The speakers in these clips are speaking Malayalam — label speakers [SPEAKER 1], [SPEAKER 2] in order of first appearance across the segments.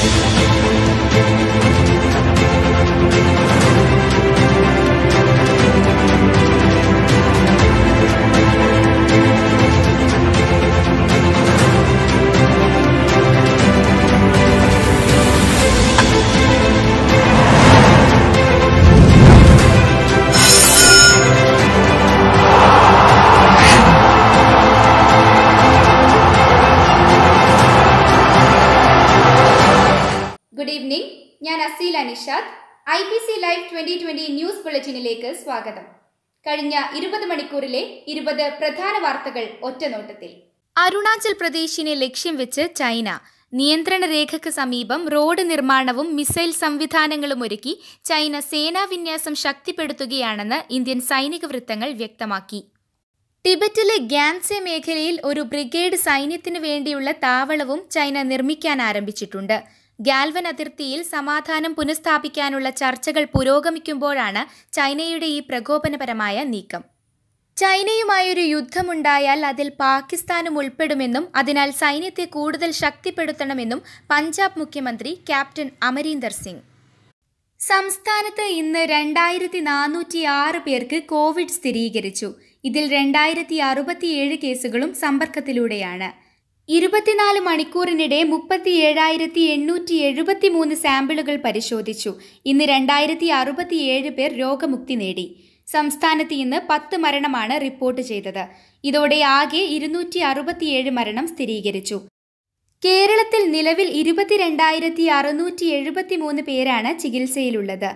[SPEAKER 1] ഗുഡ് ഈവനിംഗ് ഞാൻ Aseela Nishad I P C live twenty twenty news ബുള്ളറ്റിനിലേക്ക് സ്വാഗതം കഴിഞ്ഞ ഇരുപത് മണിക്കൂറിലെ ഇരുപത് പ്രധാന വാർത്തകൾ ഒറ്റനോട്ടത്തിൽ അരുണാചൽ പ്രദേശിനെ ലക്ഷ്യം വെച്ച് ചൈന നിയന്ത്രണ രേഖയ്ക്ക് സമീപം റോഡ് നിർമ്മാണവും മിസൈൽ സംവിധാനങ്ങളും ഒരുക്കി ചൈന സേനാവിന്യാസം ശക്തിപ്പെടുത്തുകയാണെന്ന് ഇന്ത്യൻ സൈനിക വൃത്തങ്ങൾ വ്യക്തമാക്കി ടിബറ്റിലെ ഗ്യാൻസെ മേഖലയിൽ ഒരു ബ്രിഗേഡ് സൈന്യത്തിനു വേണ്ടിയുള്ള താവളവും ചൈന നിർമ്മിക്കാൻ ആരംഭിച്ചിട്ടുണ്ട് ഗാൽവൻ അതിർത്തിയിൽ സമാധാനം പുനഃസ്ഥാപിക്കാനുള്ള ചർച്ചകൾ പുരോഗമിക്കുമ്പോഴാണ് ചൈനയുടെ ഈ പ്രകോപനപരമായ നീക്കം ചൈനയുമായൊരു യുദ്ധമുണ്ടായാൽ അതിൽ പാകിസ്ഥാനും ഉൾപ്പെടുമെന്നും അതിനാൽ സൈന്യത്തെ കൂടുതൽ ശക്തിപ്പെടുത്തണമെന്നും പഞ്ചാബ് മുഖ്യമന്ത്രി ക്യാപ്റ്റൻ അമരീന്ദർ സിംഗ് സംസ്ഥാനത്ത് ഇന്ന് രണ്ടായിരത്തി നാനൂറ്റി ആറ് പേർക്ക് കോവിഡ് സ്ഥിരീകരിച്ചു ഇതിൽ രണ്ടായിരത്തി അറുപത്തിയേഴ് കേസുകളും സമ്പർക്കത്തിലൂടെയാണ് ഇരുപത്തിനാല് മണിക്കൂറിനിടെ മുപ്പത്തി ഏഴായിരത്തി എണ്ണൂറ്റി എഴുപത്തി മൂന്ന് സാമ്പിളുകൾ പരിശോധിച്ചു ഇന്ന് രണ്ടായിരത്തി അറുപത്തിയേഴ് പേർ രോഗമുക്തി നേടി സംസ്ഥാനത്ത് ഇന്ന് പത്ത് മരണമാണ് റിപ്പോർട്ട് ചെയ്തത് ഇതോടെ ആകെ ഇരുന്നൂറ്റി അറുപത്തിയേഴ് മരണം സ്ഥിരീകരിച്ചു കേരളത്തിൽ നിലവിൽ ഇരുപത്തിരണ്ടായിരത്തി അറുന്നൂറ്റി എഴുപത്തി മൂന്ന് പേരാണ് ചികിത്സയിലുള്ളത്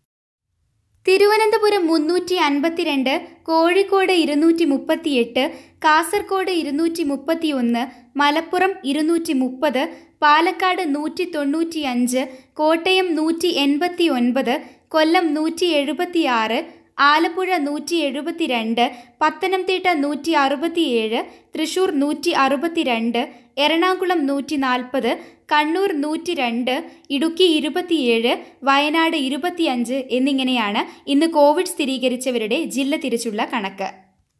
[SPEAKER 1] തിരുവനന്തപുരം മുന്നൂറ്റി അൻപത്തിരണ്ട് കോഴിക്കോട് ഇരുന്നൂറ്റി മുപ്പത്തിയെട്ട് കാസർഗോഡ് ഇരുന്നൂറ്റി മുപ്പത്തിയൊന്ന് മലപ്പുറം ഇരുന്നൂറ്റി മുപ്പത് പാലക്കാട് നൂറ്റി തൊണ്ണൂറ്റി അഞ്ച് കോട്ടയം നൂറ്റി എൺപത്തി ഒൻപത് കൊല്ലം നൂറ്റി എഴുപത്തിയാറ് ആലപ്പുഴ നൂറ്റി എഴുപത്തിരണ്ട് പത്തനംതിട്ട നൂറ്റി അറുപത്തിയേഴ് തൃശൂർ നൂറ്റി അറുപത്തിരണ്ട് എറണാകുളം നൂറ്റി നാൽപ്പത് കണ്ണൂർ നൂറ്റി രണ്ട് ഇടുക്കി ഇരുപത്തിയേഴ് വയനാട് ഇരുപത്തിയഞ്ച് എന്നിങ്ങനെയാണ് ഇന്ന് കോവിഡ് സ്ഥിരീകരിച്ചവരുടെ ജില്ല തിരിച്ചുള്ള കണക്ക്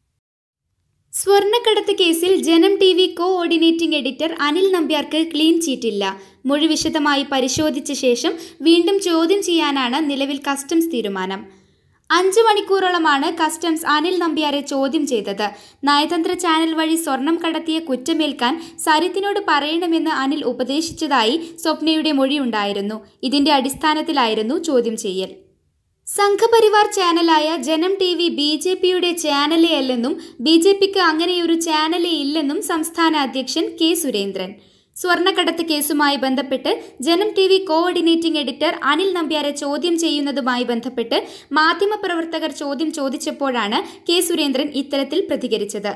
[SPEAKER 1] സ്വർണ്ണക്കടത്ത് കേസിൽ Janam T V coordinating editor Anil നമ്പ്യാർക്ക് ക്ലീൻ ചീറ്റില്ല മൊഴി വിശദമായി പരിശോധിച്ച ശേഷം വീണ്ടും ചോദ്യം ചെയ്യാനാണ് നിലവിൽ കസ്റ്റംസ് തീരുമാനം അഞ്ചു മണിക്കൂറോളമാണ് കസ്റ്റംസ് അനിൽ നമ്പ്യാരെ ചോദ്യം ചെയ്തത് നയതന്ത്ര ചാനൽ വഴി സ്വർണം കടത്തിയ കുറ്റമേൽക്കാൻ സരിത്തിനോട് പറയണമെന്ന് അനിൽ ഉപദേശിച്ചതായി സ്വപ്നയുടെ മൊഴിയുണ്ടായിരുന്നു ഇതിന്റെ അടിസ്ഥാനത്തിലായിരുന്നു ചോദ്യം ചെയ്യൽ സംഘപരിവാർ ചാനലായ ജനം ടി വി ബി ജെ പിയുടെ ചാനലേ അല്ലെന്നും ബി ജെ പിക്ക് അങ്ങനെയൊരു ചാനലേ ഇല്ലെന്നും സംസ്ഥാന അധ്യക്ഷൻ കെ സുരേന്ദ്രൻ സ്വർണ്ണക്കടത്ത് കേസുമായി ബന്ധപ്പെട്ട് Janam T V coordinating editor Anil നമ്പ്യാരെ ചോദ്യം ചെയ്യുന്നതുമായി ബന്ധപ്പെട്ട് മാധ്യമപ്രവർത്തകർ ചോദ്യം ചോദിച്ചപ്പോഴാണ് കെ സുരേന്ദ്രൻ ഇത്തരത്തിൽ പ്രതികരിച്ചത്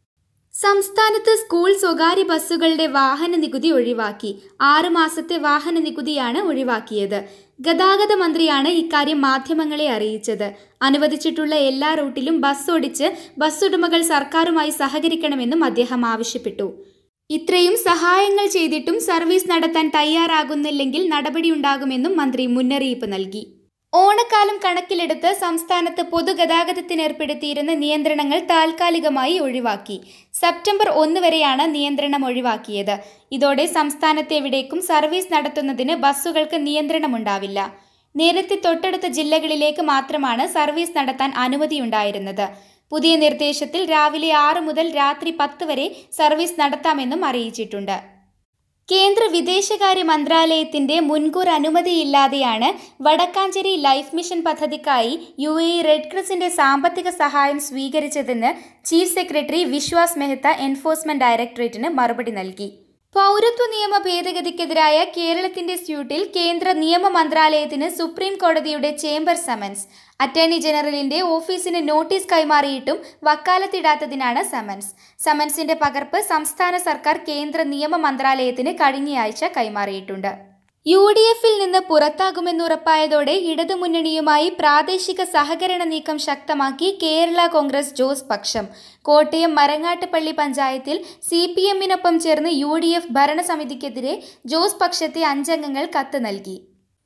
[SPEAKER 1] സംസ്ഥാനത്ത് സ്കൂൾ സ്വകാര്യ ബസ്സുകളുടെ വാഹന നികുതി ഒഴിവാക്കി ആറു മാസത്തെ വാഹന നികുതിയാണ് ഒഴിവാക്കിയത് ഗതാഗത മന്ത്രിയാണ് ഇക്കാര്യം മാധ്യമങ്ങളെ അറിയിച്ചത് അനുവദിച്ചിട്ടുള്ള എല്ലാ റൂട്ടിലും ബസ് ഓടിച്ച് ബസ് ഉടമകൾ സർക്കാരുമായി സഹകരിക്കണമെന്നും അദ്ദേഹം ആവശ്യപ്പെട്ടു ഇത്രയും സഹായങ്ങൾ ചെയ്തിട്ടും സർവീസ് നടത്താൻ തയ്യാറാകുന്നില്ലെങ്കിൽ നടപടിയുണ്ടാകുമെന്നും മന്ത്രി മുന്നറിയിപ്പ് നൽകി ഓണക്കാലം കണക്കിലെടുത്ത് സംസ്ഥാനത്ത് പൊതുഗതാഗതത്തിന് ഏർപ്പെടുത്തിയിരുന്ന നിയന്ത്രണങ്ങൾ താൽക്കാലികമായി ഒഴിവാക്കി സെപ്റ്റംബർ ഒന്ന് വരെയാണ് നിയന്ത്രണം ഒഴിവാക്കിയത് ഇതോടെ സംസ്ഥാനത്തെവിടേക്കും സർവീസ് നടത്തുന്നതിന് ബസ്സുകൾക്ക് നിയന്ത്രണമുണ്ടാവില്ല നേരത്തെ തൊട്ടടുത്ത ജില്ലകളിലേക്ക് മാത്രമാണ് സർവീസ് നടത്താൻ അനുമതിയുണ്ടായിരുന്നത് പുതിയ നിർദ്ദേശത്തിൽ രാവിലെ ആറ് മുതൽ രാത്രി പത്ത് വരെ സർവീസ് നടത്താമെന്നും അറിയിച്ചിട്ടുണ്ട് കേന്ദ്ര വിദേശകാര്യ മന്ത്രാലയത്തിന്റെ മുൻകൂർ അനുമതിയില്ലാതെയാണ് വടക്കാഞ്ചേരി ലൈഫ് മിഷൻ പദ്ധതിക്കായി യു എ റെഡ് ക്രോസിന്റെ സാമ്പത്തിക സഹായം സ്വീകരിച്ചതെന്ന് chief secretary Vishwas Mehta enforcement ഡയറക്ടറേറ്റിന് മറുപടി നൽകി പൗരത്വ നിയമ ഭേദഗതിക്കെതിരായ കേരളത്തിന്റെ സ്യൂട്ടിൽ കേന്ദ്ര നിയമ മന്ത്രാലയത്തിന് സുപ്രീം കോടതിയുടെ ചേംബർ സമൻസ് അറ്റോർണി ജനറലിന്റെ ഓഫീസിന് നോട്ടീസ് കൈമാറിയിട്ടും വക്കാലത്തിടാത്തതിനാണ് സമൻസ് സമൻസിന്റെ പകർപ്പ് സംസ്ഥാന സർക്കാർ കേന്ദ്ര നിയമ മന്ത്രാലയത്തിന് കഴിഞ്ഞയാഴ്ച കൈമാറിയിട്ടുണ്ട് യു ഡി എഫിൽ നിന്ന് പുറത്താകുമെന്നുറപ്പായതോടെ ഇടതുമുന്നണിയുമായി പ്രാദേശിക സഹകരണ നീക്കം ശക്തമാക്കി കേരള കോൺഗ്രസ് ജോസ് പക്ഷം കോട്ടയം മരങ്ങാട്ടുപള്ളി പഞ്ചായത്തിൽ സി പി എമ്മിനൊപ്പം ചേർന്ന് യു ഡി എഫ് ഭരണസമിതിക്കെതിരെ ജോസ് പക്ഷത്തെ അഞ്ചംഗങ്ങൾ കത്ത് നൽകി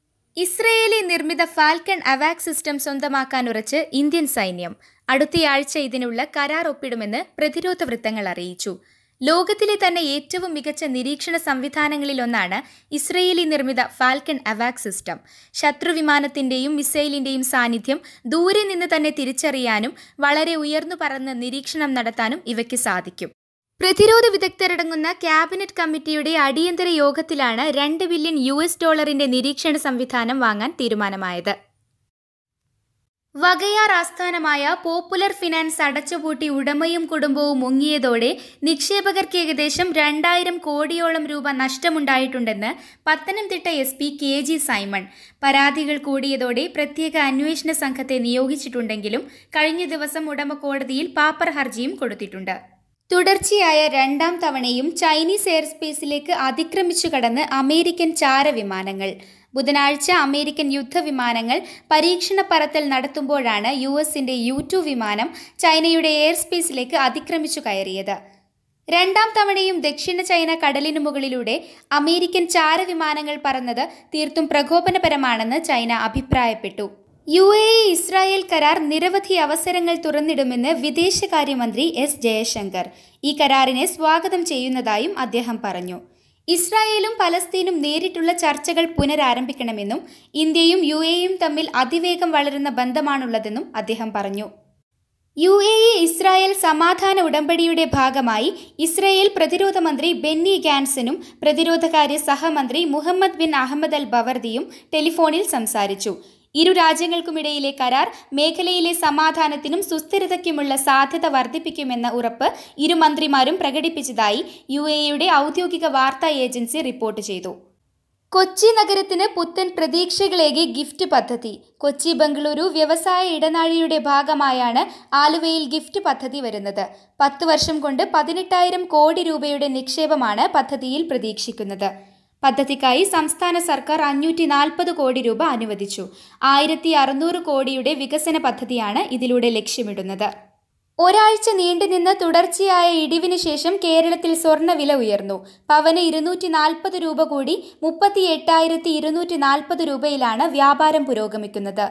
[SPEAKER 1] ഇസ്രയേലി നിർമ്മിത ഫാൽക്കൺ അവാക് സിസ്റ്റം സ്വന്തമാക്കാൻ ഉറച്ച് ഇന്ത്യൻ സൈന്യം അടുത്തയാഴ്ച ഇതിനുള്ള കരാർ ഒപ്പിടുമെന്ന് പ്രതിരോധ വൃത്തങ്ങൾ അറിയിച്ചു ലോകത്തിലെ തന്നെ ഏറ്റവും മികച്ച നിരീക്ഷണ സംവിധാനങ്ങളിലൊന്നാണ് ഇസ്രയേലി നിർമ്മിത ഫാൽക്കൺ അവാക് സിസ്റ്റം ശത്രു വിമാനത്തിന്റെയും മിസൈലിന്റെയും സാന്നിധ്യം ദൂരെ നിന്ന് തന്നെ തിരിച്ചറിയാനും വളരെ ഉയർന്നു പറന്ന് നിരീക്ഷണം നടത്താനും ഇവയ്ക്ക് സാധിക്കും പ്രതിരോധ വിദഗ്ധരടങ്ങുന്ന ക്യാബിനറ്റ് കമ്മിറ്റിയുടെ അടിയന്തര യോഗത്തിലാണ് രണ്ട് ബില്യൺ യു എസ് ഡോളറിന്റെ നിരീക്ഷണ സംവിധാനം വാങ്ങാൻ തീരുമാനമായത് വകയാർ ആസ്ഥാനമായ പോപ്പുലർ ഫിനാൻസ് അടച്ചുപൂട്ടി ഉടമയും കുടുംബവും മുങ്ങിയതോടെ നിക്ഷേപകർക്ക് ഏകദേശം രണ്ടായിരം കോടിയോളം രൂപ നഷ്ടമുണ്ടായിട്ടുണ്ടെന്ന് Pathanamthitta S P K G Simon പരാതികൾ കൂടിയതോടെ പ്രത്യേക അന്വേഷണ സംഘത്തെ നിയോഗിച്ചിട്ടുണ്ടെങ്കിലും കഴിഞ്ഞ ദിവസം ഉടമ കോടതിയിൽ പാപ്പർ ഹർജിയും കൊടുത്തിട്ടുണ്ട് തുടർച്ചയായ രണ്ടാം തവണയും ചൈനീസ് എയർ സ്പേസിലേക്ക് അതിക്രമിച്ചു കടന്ന് അമേരിക്കൻ ചാരവിമാനങ്ങൾ ബുധനാഴ്ച അമേരിക്കൻ യുദ്ധവിമാനങ്ങൾ പരീക്ഷണ പറത്തൽ നടത്തുമ്പോഴാണ് യു എസിന്റെ യു ടു വിമാനം ചൈനയുടെ എയർ സ്പേസിലേക്ക് അതിക്രമിച്ചു കയറിയത് രണ്ടാം തവണയും ദക്ഷിണ ചൈന കടലിനു മുകളിലൂടെ അമേരിക്കൻ ചാരവിമാനങ്ങൾ പറന്നത് തീർത്തും പ്രകോപനപരമാണെന്ന് ചൈന അഭിപ്രായപ്പെട്ടു യു എ ഇ ഇസ്രായേൽ കരാർ നിരവധി അവസരങ്ങൾ തുറന്നിടുമെന്ന് വിദേശകാര്യമന്ത്രി എസ് ജയശങ്കർ ഈ കരാറിനെ സ്വാഗതം ചെയ്യുന്നതായും അദ്ദേഹം പറഞ്ഞു ഇസ്രായേലും പലസ്തീനും നേരിട്ടുള്ള ചർച്ചകൾ പുനരാരംഭിക്കണമെന്നും ഇന്ത്യയും യു എയും തമ്മിൽ അതിവേഗം വളരുന്ന ബന്ധമാണുള്ളതെന്നും അദ്ദേഹം പറഞ്ഞു യു എ ഇ ഇസ്രായേൽ സമാധാന ഉടമ്പടിയുടെ ഭാഗമായി ഇസ്രായേൽ പ്രതിരോധ മന്ത്രി ബെന്നി ഗാൻസനും പ്രതിരോധകാര്യ സഹമന്ത്രി മുഹമ്മദ് ബിൻ അഹമ്മദ് അൽ ബവർദിയും ടെലിഫോണിൽ സംസാരിച്ചു ഇരു രാജ്യങ്ങൾക്കുമിടയിലെ കരാർ മേഖലയിലെ സമാധാനത്തിനും സുസ്ഥിരതയ്ക്കുമുള്ള സാധ്യത വർദ്ധിപ്പിക്കുമെന്ന ഉറപ്പ് ഇരു മന്ത്രിമാരും പ്രകടിപ്പിച്ചതായി യു എയുടെ ഔദ്യോഗിക വാർത്താ ഏജൻസി റിപ്പോർട്ട് ചെയ്തു കൊച്ചി നഗരത്തിന് പുത്തൻ പ്രതീക്ഷകളേകി ഗിഫ്റ്റ് പദ്ധതി കൊച്ചി ബംഗളൂരു വ്യവസായ ഇടനാഴിയുടെ ഭാഗമായാണ് ആലുവയിൽ ഗിഫ്റ്റ് പദ്ധതി വരുന്നത് പത്ത് വർഷം കൊണ്ട് പതിനെട്ടായിരം കോടി രൂപയുടെ നിക്ഷേപമാണ് പദ്ധതിയിൽ പ്രതീക്ഷിക്കുന്നത് പദ്ധതിക്കായി സംസ്ഥാന സർക്കാർ അഞ്ഞൂറ്റി നാൽപ്പത് കോടി രൂപ അനുവദിച്ചു ആയിരത്തി അറുന്നൂറ് കോടിയുടെ വികസന പദ്ധതിയാണ് ഇതിലൂടെ ലക്ഷ്യമിടുന്നത് ഒരാഴ്ച നീണ്ടുനിന്ന തുടർച്ചയായ ഇടിവിന് ശേഷം കേരളത്തിൽ സ്വർണ്ണവില ഉയർന്നു പവന് ഇരുന്നൂറ്റി നാൽപ്പത് രൂപ കൂടി മുപ്പത്തി എട്ടായിരത്തി ഇരുന്നൂറ്റി നാൽപ്പത് രൂപയിലാണ് വ്യാപാരം പുരോഗമിക്കുന്നത്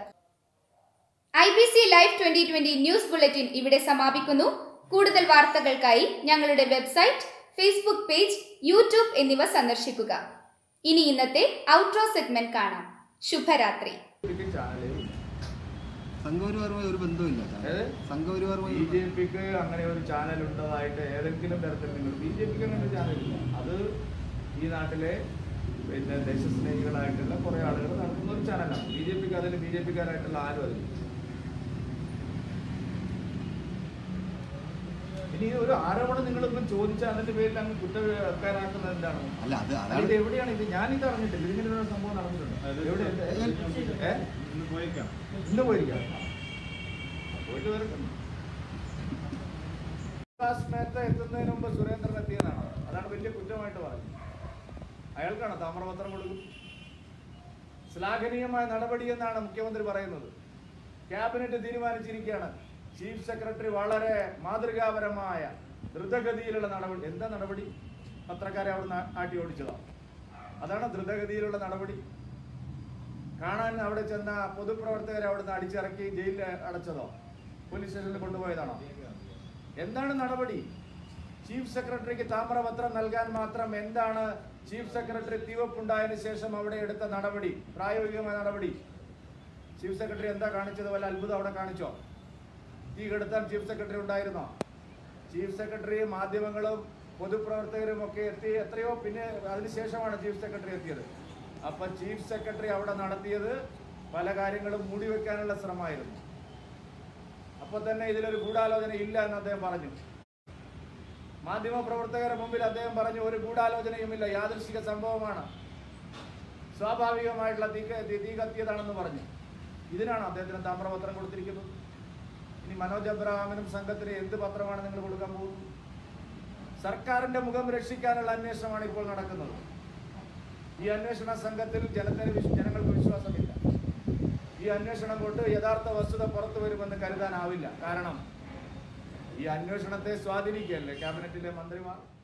[SPEAKER 1] I B C live twenty twenty news bulletin ഇവിടെ സമാപിക്കുന്നു കൂടുതൽ വാർത്തകൾക്കായി ഞങ്ങളുടെ വെബ്സൈറ്റ് ഫേസ്ബുക്ക് പേജ് യൂട്യൂബ് എന്നിവ സന്ദർശിക്കുക ഇനി ഇന്നത്തെ ഔട്ട്രോ സെഗ്മെന്റ് കാണാം ശുഭരാത്രി
[SPEAKER 2] സംഘപരിവാറുമായി ഒരു ബന്ധമില്ല
[SPEAKER 3] ഏത്?
[SPEAKER 2] സംഘപരിവാറുമായി
[SPEAKER 3] ബി ജെ പിക്ക് അങ്ങനെ ഒരു ചാനൽ ഉണ്ടതായിട്ട് ഏതെങ്കിലും തരത്തിൽ നിങ്ങൾ ബി ജെ പിക്ക് അങ്ങനെ ഒരു ചാനലില്ല അത് ഈ നാട്ടിലെ പിന്നെ ദേശസ്നേഹികളായിട്ടുള്ള കുറെ ആളുകൾ നടത്തുന്ന ഒരു ചാനലാണ് ബി ജെ പിക്ക് അതിൽ ബി ജെ പിക്കാരായിട്ടുള്ള ആരും അതിൽ ഇനി ഒരു ആരോപണം നിങ്ങളൊന്നും ചോദിച്ചാൽ അതിന്റെ പേരിൽ അങ്ങ് കുറ്റക്കാരാക്കുന്നത് എന്താണ്
[SPEAKER 2] അല്ല അത്
[SPEAKER 3] അല്ല,
[SPEAKER 2] അതാണ്
[SPEAKER 3] ഇത് എവിടെയാണ് ഇത് ഞാൻ ഇത് അറിഞ്ഞിട്ടില്ല ഇതിങ്ങനെ ഒരു സംഭവം നടന്നിട്ടുണ്ട് എവിടെ ഏ? ഇന്ന് പോയിരിക്കാം പോയിട്ട് വരട്ടെ ക്ലാസ്മേറ്റ് എത്തുന്നതിന് മുമ്പ് സുരേന്ദ്രൻ എത്തിയതാണ് അതാണ് വലിയ കുറ്റമായിട്ട് പറഞ്ഞത് അയാൾക്കാണ് താമ്രപത്രം കൊടുക്കും ശ്ലാഘനീയമായ നടപടി എന്നാണ് മുഖ്യമന്ത്രി പറയുന്നത് ക്യാബിനറ്റ് തീരുമാനിച്ചിരിക്കുകയാണ് ചീഫ് സെക്രട്ടറി വളരെ മാതൃകാപരമായ ദ്രുതഗതിയിലുള്ള നടപടി എന്താ നടപടി പത്രക്കാരെ അവിടെ ആട്ടി ഓടിച്ചതാണ് അതാണ് ദ്രുതഗതിയിലുള്ള നടപടി കാണാൻ അവിടെ ചെന്ന പൊതുപ്രവർത്തകരെ അവിടുന്ന് അടിച്ചിറക്കി ജയിലിൽ അടച്ചതോ പോലീസ് സ്റ്റേഷനിൽ കൊണ്ടുപോയതാണോ എന്താണ് നടപടി ചീഫ് സെക്രട്ടറിക്ക് താമ്രപത്രം നൽകാൻ മാത്രം എന്താണ് ചീഫ് സെക്രട്ടറി തീവപ്പുണ്ടായതിനു ശേഷം അവിടെ എടുത്ത നടപടി പ്രായോഗികമായ നടപടി ചീഫ് സെക്രട്ടറി എന്താ കാണിച്ചത് വല്ല അത്ഭുതം അവിടെ കാണിച്ചോ തീ കെടുത്താൻ ചീഫ് സെക്രട്ടറി ഉണ്ടായിരുന്നോ ചീഫ് സെക്രട്ടറി മാധ്യമങ്ങളും പൊതുപ്രവർത്തകരും ഒക്കെ എത്തി എത്രയോ പിന്നെ അതിനുശേഷമാണ് ചീഫ് സെക്രട്ടറി എത്തിയത് അപ്പൊ ചീഫ് സെക്രട്ടറി അവിടെ നടത്തിയത് പല കാര്യങ്ങളും മൂടിവെക്കാനുള്ള ശ്രമമായിരുന്നു അപ്പൊ തന്നെ ഇതിലൊരു ഗൂഢാലോചന ഇല്ല എന്ന് അദ്ദേഹം പറഞ്ഞു മാധ്യമ പ്രവർത്തകരുടെ മുമ്പിൽ അദ്ദേഹം പറഞ്ഞു ഒരു ഗൂഢാലോചനയുമില്ല യാദൃശിക സംഭവമാണ് സ്വാഭാവികമായിട്ടുള്ള തീ ക- തീ- തീ കത്തിയതാണെന്ന് പറഞ്ഞു ഇതിനാണ് അദ്ദേഹത്തിന് താമ്രപത്രം കൊടുത്തിരിക്കുന്നത് ഇനി മനോജ് അബ്രഹാമിനും സംഘത്തിന് എന്ത് പത്രമാണ് നിങ്ങൾ കൊടുക്കാൻ പോകുന്നത് സർക്കാരിന്റെ മുഖം രക്ഷിക്കാനുള്ള അന്വേഷണമാണ് ഇപ്പോൾ നടക്കുന്നത് ഈ അന്വേഷണ സംഘത്തിൽ ജനത്തിന് വിശ്വ- ജനങ്ങൾക്ക് വിശ്വാസമില്ല ഈ അന്വേഷണം കൊണ്ട് യഥാർത്ഥ വസ്തുത പുറത്തു വരുമെന്ന് കരുതാനാവില്ല കാരണം ഈ അന്വേഷണത്തെ സ്വാധീനിക്കുകയല്ലേ ക്യാബിനറ്റിലെ മന്ത്രിമാർ